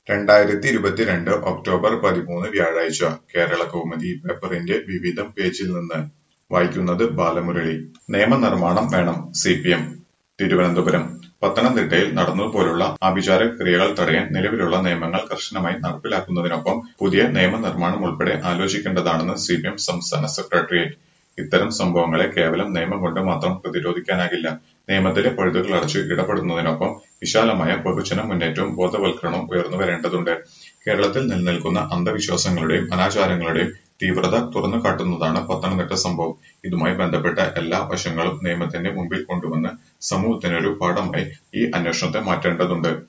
രണ്ടായിരത്തി ഇരുപത്തിരണ്ട് ഒക്ടോബർ പതിമൂന്ന് വ്യാഴാഴ്ച കേരളകൗമുദി പേപ്പറിന്റെ വിവിധം പേജിൽ നിന്ന് വായിക്കുന്നത് ബാലമുരളി നിയമനിർമ്മാണം വേണം സിപിഎം തിരുവനന്തപുരം പത്തനംതിട്ടയിൽ നടന്നതുപോലുള്ള ആഭിചാര ക്രിയകൾ തടയാൻ നിലവിലുള്ള നിയമങ്ങൾ കർശനമായി നടപ്പിലാക്കുന്നതിനൊപ്പം പുതിയ നിയമനിർമ്മാണം ഉൾപ്പെടെ ആലോചിക്കേണ്ടതാണെന്ന് സിപിഎം സംസ്ഥാന സെക്രട്ടേറിയറ്റ് ഇത്തരം സംഭവങ്ങളെ കേവലം നിയമം കൊണ്ട് മാത്രം പ്രതിരോധിക്കാനാകില്ല നിയമത്തിലെ പഴുതുകൾ അടച്ച് ഇടപെടുന്നതിനൊപ്പം വിശാലമായ ബഹുജന മുന്നേറ്റവും ബോധവൽക്കരണവും ഉയർന്നുവരേണ്ടതുണ്ട് കേരളത്തിൽ നിലനിൽക്കുന്ന അന്ധവിശ്വാസങ്ങളുടെയും അനാചാരങ്ങളുടെയും തീവ്രത തുറന്നുകാട്ടുന്നതാണ് പത്തനംതിട്ട സംഭവം ഇതുമായി ബന്ധപ്പെട്ട എല്ലാ വശങ്ങളും നിയമത്തിന്റെ മുമ്പിൽ കൊണ്ടുവന്ന് സമൂഹത്തിനൊരു പാഠമായി ഈ അന്വേഷണത്തെ മാറ്റേണ്ടതുണ്ട്